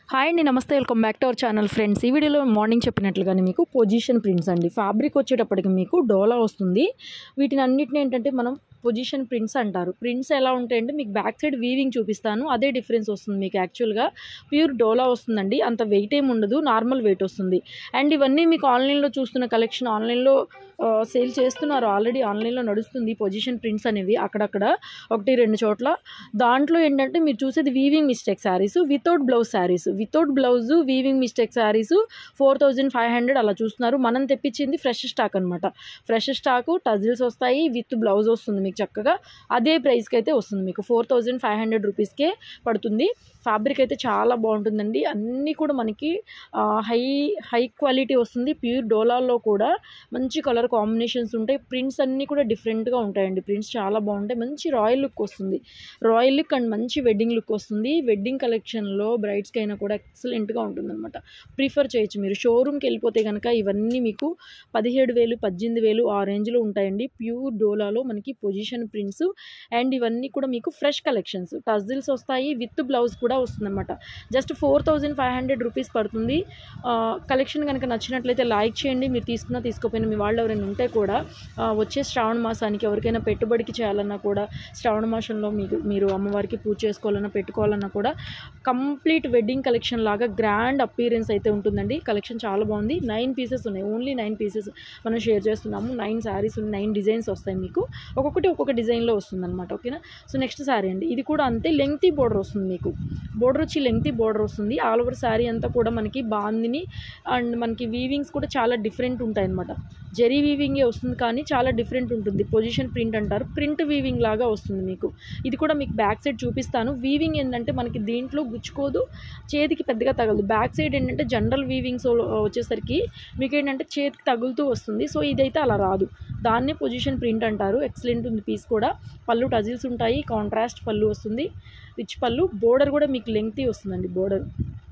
hi అండి నమస్తే welcome back to our channel friends ఈ వీడియోలో మార్నింగ్ చెప్పినట్లుగానే మీకు పొజిషన్ ప్రింట్స్ అండి ఫ్యాబ్రిక్ వచ్చేటప్పటికి మీకు డోలా వస్తుంది వీటిని అన్నిటిని ఏంటంటే మనం పొజిషన్ ప్రింట్స్ అంటారు ప్రింట్స్ ఎలా ఉంటాయంటే మీకు బ్యాక్ సైడ్ వీవింగ్ చూపిస్తాను అదే డిఫరెన్స్ వస్తుంది మీకు యాక్చువల్గా ప్యూర్ డోలా వస్తుందండి అంత వెయిట్ ఏమి ఉండదు నార్మల్ వెయిట్ వస్తుంది అండ్ ఇవన్నీ మీకు ఆన్లైన్లో చూస్తున్న కలెక్షన్ ఆన్లైన్లో సేల్ చేస్తున్నారు ఆల్రెడీ ఆన్లైన్లో నడుస్తుంది పొజిషన్ ప్రింట్స్ అనేవి అక్కడక్కడ ఒకటి రెండు చోట్ల దాంట్లో ఏంటంటే మీరు చూసేది weaving mistake saris without blouse saris without blouse weaving mistake saris four thousand five hundred అలా చూస్తున్నారు మనం తెప్పించింది ఫ్రెష్ స్టాక్ అనమాట ఫ్రెష్ స్టాక్ టజిల్స్ వస్తాయి విత్ బ్లౌజ్ వస్తుంది మీకు చక్కగా అదే ప్రైస్కి అయితే వస్తుంది మీకు ఫోర్ థౌజండ్ ఫైవ్ హండ్రెడ్ రూపీస్కే పడుతుంది ఫ్యాబ్రిక్ అయితే చాలా బాగుంటుందండి అన్నీ కూడా మనకి హై హై క్వాలిటీ వస్తుంది ప్యూర్ డోలాల్లో కూడా మంచి కలర్ కాంబినేషన్స్ ఉంటాయి ప్రింట్స్ అన్నీ కూడా డిఫరెంట్గా ఉంటాయండి ప్రింట్స్ చాలా బాగుంటాయి మంచి రాయల్ లుక్ వస్తుంది రాయల్ లుక్ అండ్ మంచి వెడ్డింగ్ లుక్ వస్తుంది వెడ్డింగ్ కలెక్షన్లో బ్రైడ్స్కి అయినా కూడా ఎక్సలెంట్గా ఉంటుందన్నమాట ప్రిఫర్ చేయొచ్చు మీరు షోరూమ్కి వెళ్ళిపోతే కనుక ఇవన్నీ మీకు పదిహేడు వేలు పద్దెనిమిది వేలు ఆ రేంజ్లో ఉంటాయండి ప్యూర్ డోలాలో మనకి పొజిషన్ ప్రింట్స్ అండ్ ఇవన్నీ కూడా మీకు ఫ్రెష్ కలెక్షన్స్ టజిల్స్ వస్తాయి విత్ బ్లౌజ్ కూడా వస్తుందన్నమాట just four thousand five hundred rupees పడుతుంది కలెక్షన్ కనుక నచ్చినట్లయితే లైక్ చేయండి మీరు తీసుకున్నా తీసుకోపోయినా మీ వాళ్ళు ఎవరైనా ఉంటే కూడా ఆ, వచ్చే శ్రావణ మాసానికి ఎవరికైనా పెట్టుబడికి చేయాలన్నా కూడా శ్రావణ మాసంలో మీకు మీరు అమ్మవారికి పూజ చేసుకోవాలన్నా పెట్టుకోవాలన్నా కూడా కంప్లీట్ వెడ్డింగ్ కలెక్షన్ లాగా గ్రాండ్ అపీరెన్స్ అయితే ఉంటుందండి కలెక్షన్ చాలా బాగుంది నైన్ పీసెస్ ఉన్నాయి ఓన్లీ నైన్ పీసెస్ మనం షేర్ చేస్తున్నాము నైన్ శారీస్ నైన్ డిజైన్స్ వస్తాయి మీకు ఒక్కొక్కటి ఒక్కొక్క డిజైన్లో వస్తుంది అనమాట ఓకేనా సో నెక్స్ట్ శారీ అండి ఇది కూడా అంతే లెంగ్తీ బోర్డర్ వస్తుంది మీకు బోర్డర్ వచ్చి లెంగ్తీ బోర్డర్ వస్తుంది ఆల్ ఓవర్ శారీ అంతా కూడా మనకి బాందిని అండ్ మనకి వీవింగ్స్ కూడా చాలా డిఫరెంట్ ఉంటాయి అనమాట జెరీ వీవింగే వస్తుంది కానీ చాలా డిఫరెంట్ ఉంటుంది పొజిషన్ ప్రింట్ అంటారు ప్రింట్ వీవింగ్ లాగా వస్తుంది మీకు ఇది కూడా మీకు బ్యాక్ సైడ్ చూపిస్తాను వీవింగ్ ఏంటంటే మనకి దీంట్లో గుచ్చుకోదు చేతికి పెద్దగా తగలదు బ్యాక్ సైడ్ ఏంటంటే జనరల్ వీవింగ్స్ వచ్చేసరికి మీకు ఏంటంటే చేతికి తగులుతూ వస్తుంది సో ఇదైతే అలా రాదు దాన్నే పొజిషన్ ప్రింట్ అంటారు ఎక్సలెంట్ ఉంది పీస్ కూడా పళ్ళు టజిల్స్ ఉంటాయి కాంట్రాస్ట్ పళ్ళు వస్తుంది రిచ్ పళ్ళు బోర్డర్ కూడా మీకు లెంగ్తీ వస్తుందండి బోర్డర్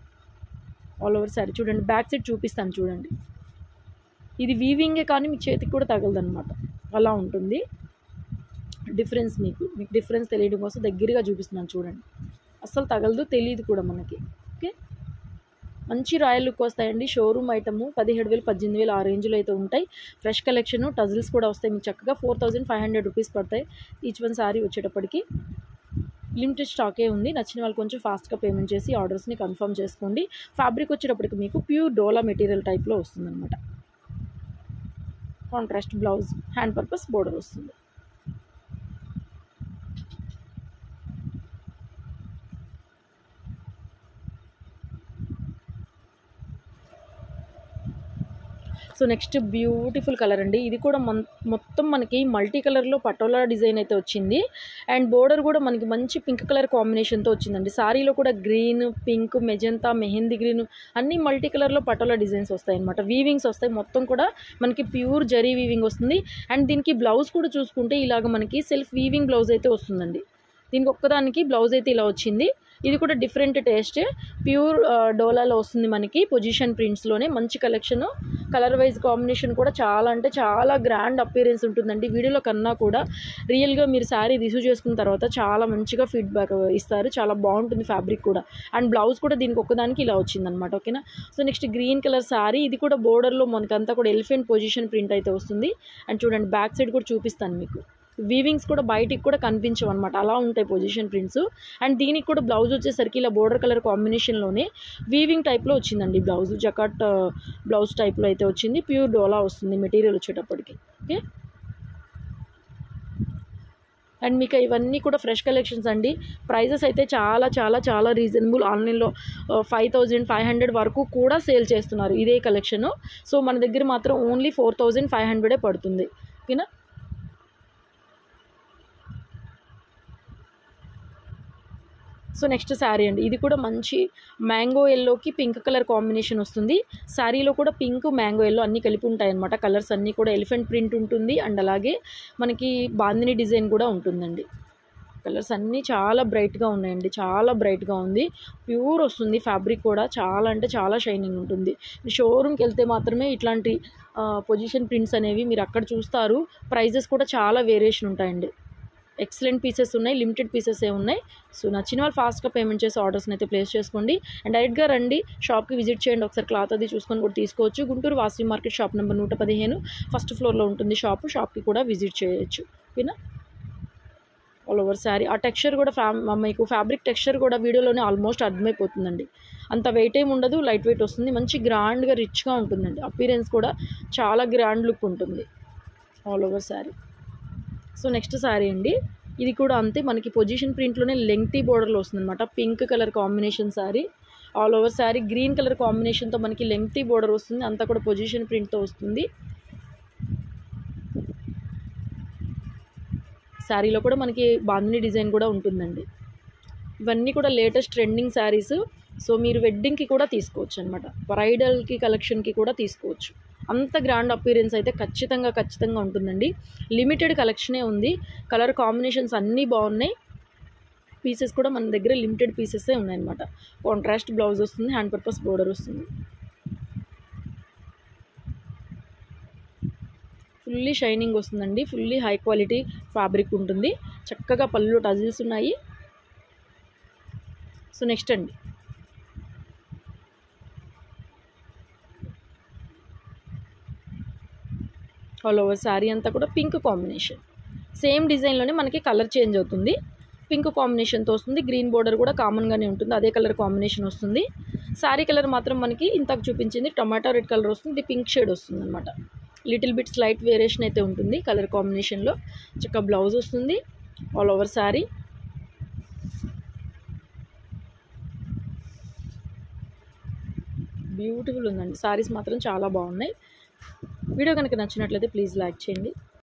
ఆల్ ఓవర్ సారీ చూడండి బ్యాక్ సైడ్ చూపిస్తాను చూడండి ఇది వీవింగే కానీ మీ చేతికి కూడా తగలదు అనమాట అలా ఉంటుంది డిఫరెన్స్ మీకు మీకు డిఫరెన్స్ తెలియడం కోసం దగ్గరగా చూపిస్తున్నాను చూడండి అస్సలు తగలదు తెలియదు కూడా మనకి ఓకే మంచి రాయల్ లుక్ వస్తాయండి షోరూమ్ ఐటమ్ పదిహేడు వేలు పద్దెనిమిది వేలు ఆ రేంజ్లో అయితే ఉంటాయి ఫ్రెష్ కలెక్షన్ టజిల్స్ కూడా వస్తాయి మీకు చక్కగా four thousand five hundred rupees పడతాయి ఈచ్ వన్ సారీ వచ్చేటప్పటికి లిమిటెడ్ స్టాకే ఉంది నచ్చిన వాళ్ళు కొంచెం ఫాస్ట్గా పేమెంట్ చేసి ఆర్డర్స్ని కన్ఫర్మ్ చేసుకోండి ఫ్యాబ్రిక్ వచ్చేటప్పటికి మీకు ప్యూర్ డోలా మెటీరియల్ టైప్లో వస్తుందన్నమాట contrast blouse hand purpose border వస్తుంది సో నెక్స్ట్ బ్యూటిఫుల్ కలర్ అండి ఇది కూడా మన్ మొత్తం మనకి మల్టీ కలర్లో పటోలా డిజైన్ అయితే వచ్చింది అండ్ బోర్డర్ కూడా మనకి మంచి పింక్ కలర్ కాంబినేషన్తో వచ్చిందండి సారీలో కూడా green pink magenta mehndi green అన్ని మల్టీ కలర్లో పటోలా డిజైన్స్ వస్తాయి అనమాట వీవింగ్స్ వస్తాయి మొత్తం కూడా మనకి ప్యూర్ జరీ వీవింగ్ వస్తుంది అండ్ దీనికి బ్లౌజ్ కూడా చూసుకుంటే ఇలాగ మనకి సెల్ఫ్ వీవింగ్ బ్లౌజ్ అయితే వస్తుందండి దీనికి ఒక్కదానికి బ్లౌజ్ అయితే ఇలా వచ్చింది ఇది కూడా డిఫరెంట్ టేస్ట్ ప్యూర్ డోలాలో వస్తుంది మనకి పొజిషన్ ప్రింట్స్లోనే మంచి కలెక్షన్ కలర్ వైజ్ కాంబినేషన్ కూడా చాలా అంటే చాలా గ్రాండ్ అపీరెన్స్ ఉంటుందండి వీడియోలో కన్నా కూడా రియల్గా మీరు శారీ రిసీవ్ చేసుకున్న తర్వాత చాలా మంచిగా ఫీడ్బ్యాక్ ఇస్తారు చాలా బాగుంటుంది ఫ్యాబ్రిక్ కూడా అండ్ బ్లౌజ్ కూడా దీనికి ఒక్కదానికి ఇలా వచ్చిందనమాట ఓకేనా so next green colour sari ఇది కూడా బోర్డర్లో మనకంతా కూడా ఎలిఫెంట్ పొజిషన్ ప్రింట్ అయితే వస్తుంది అండ్ చూడండి బ్యాక్ సైడ్ కూడా చూపిస్తాను మీకు వీవింగ్స్ కూడా బయటికి కూడా కనిపించవు అనమాట అలా ఉంటాయి పొజిషన్ ప్రింట్స్ అండ్ దీనికి కూడా బ్లౌజ్ వచ్చేసరికి ఇలా బోర్డర్ కలర్ కాంబినేషన్లోనే వీవింగ్ టైప్లో వచ్చిందండి బ్లౌజ్ జకాట్ బ్లౌజ్ టైప్లో అయితే వచ్చింది ప్యూర్ డోలా వస్తుంది మెటీరియల్ వచ్చేటప్పటికి ఓకే అండ్ మీకు ఇవన్నీ కూడా ఫ్రెష్ కలెక్షన్స్ అండి ప్రైజెస్ అయితే చాలా చాలా చాలా రీజనబుల్ ఆన్లైన్లో ఫైవ్ థౌజండ్ ఫైవ్ హండ్రెడ్ వరకు కూడా సేల్ చేస్తున్నారు ఇదే కలెక్షన్ సో మన దగ్గర మాత్రం ఓన్లీ ఫోర్ థౌజండ్ ఫైవ్ హండ్రెడే పడుతుంది ఓకేనా సో నెక్స్ట్ శారీ అండి ఇది కూడా మంచి మ్యాంగో ఎల్లోకి పింక్ కలర్ కాంబినేషన్ వస్తుంది శారీలో కూడా పింక్ మ్యాంగో ఎల్లో అన్నీ కలిపి ఉంటాయి అనమాట కలర్స్ అన్నీ కూడా ఎలిఫెంట్ ప్రింట్ ఉంటుంది అండ్ అలాగే మనకి బాందిని డిజైన్ కూడా ఉంటుందండి కలర్స్ అన్నీ చాలా బ్రైట్గా ఉన్నాయండి చాలా బ్రైట్గా ఉంది ప్యూర్ వస్తుంది ఫ్యాబ్రిక్ కూడా చాలా అంటే చాలా షైనింగ్ ఉంటుంది షోరూమ్కి వెళ్తే మాత్రమే ఇట్లాంటి పొజిషన్ ప్రింట్స్ అనేవి మీరు అక్కడ చూస్తారు ప్రైజెస్ కూడా చాలా వేరియేషన్ ఉంటాయండి ఎక్సలెంట్ పీసెస్ ఉన్నాయి లిమిటెడ్ పీసెస్ ఏ ఉన్నాయి సో నచ్చిన వాళ్ళు ఫాస్ట్గా పేమెంట్ చేసి ఆర్డర్స్ని అయితే ప్లేస్ చేసుకోండి అండ్ డైరెక్ట్గా రండి షాప్కి విజిట్ చేయండి ఒకసారి క్లాత్ అది చూసుకొని కూడా తీసుకోవచ్చు Guntur Vasavi market shop number నూట పదిహేను ఫస్ట్ ఫ్లోర్లో ఉంటుంది షాప్ షాప్కి కూడా విజిట్ చేయొచ్చు ఓకేనా ఆల్ ఓవర్ శారీ ఆ టెక్స్చర్ కూడా ఫ్యా మీకు ఫ్యాబ్రిక్ టెక్స్చర్ కూడా వీడియోలోనే ఆల్మోస్ట్ అర్థమైపోతుందండి అంత వెయిట్ ఏమి ఉండదు లైట్ వెయిట్ వస్తుంది మంచి గ్రాండ్గా రిచ్గా ఉంటుందండి అపీరెన్స్ కూడా చాలా గ్రాండ్ లుక్ ఉంటుంది all over sari so next sari అండి ఇది కూడా అంతే మనకి పొజిషన్ ప్రింట్లోనే లెంగ్తీ బోర్డర్లో వస్తుంది అనమాట pink colour combination sari all over sari green colour కాంబినేషన్తో మనకి లెంగ్తీ బోర్డర్ వస్తుంది అంతా కూడా పొజిషన్ ప్రింట్తో వస్తుంది శారీలో కూడా మనకి బాందిని డిజైన్ కూడా ఉంటుందండి ఇవన్నీ కూడా లేటెస్ట్ ట్రెండింగ్ శారీస్ సో మీరు వెడ్డింగ్కి కూడా తీసుకోవచ్చు అనమాట బ్రైడల్కి కలెక్షన్కి కూడా తీసుకోవచ్చు అంత గ్రాండ్ అపీరెన్స్ అయితే ఖచ్చితంగా ఖచ్చితంగా ఉంటుందండి లిమిటెడ్ కలెక్షనే ఉంది కలర్ కాంబినేషన్స్ అన్నీ బాగున్నాయి పీసెస్ కూడా మన దగ్గర లిమిటెడ్ పీసెసే ఉన్నాయన్నమాట కాంట్రాస్ట్ బ్లౌజ్ వస్తుంది హ్యాండ్ పర్పస్ బోర్డర్ వస్తుంది ఫుల్లీ షైనింగ్ వస్తుందండి ఫుల్లీ హై క్వాలిటీ ఫ్యాబ్రిక్ ఉంటుంది చక్కగా పళ్ళు టజిల్స్ ఉన్నాయి సో నెక్స్ట్ అండి ఆల్ ఓవర్ శారీ అంతా కూడా పింక్ కాంబినేషన్ సేమ్ డిజైన్లోనే మనకి కలర్ చేంజ్ అవుతుంది పింక్ కాంబినేషన్తో వస్తుంది గ్రీన్ బోర్డర్ కూడా కామన్గానే ఉంటుంది అదే కలర్ కాంబినేషన్ వస్తుంది శారీ కలర్ మాత్రం మనకి ఇంతకు చూపించింది టొమాటో రెడ్ కలర్ వస్తుంది ఇది పింక్ షేడ్ వస్తుంది అనమాట లిటిల్ బిట్ స్లైట్ వేరియేషన్ అయితే ఉంటుంది కలర్ కాంబినేషన్లో చక్క బ్లౌజ్ వస్తుంది ఆల్ ఓవర్ శారీ బ్యూటిఫుల్ ఉందండి శారీస్ మాత్రం చాలా బాగున్నాయి వీడియో కనుక నచ్చినట్లయితే ప్లీజ్ లైక్ చేయండి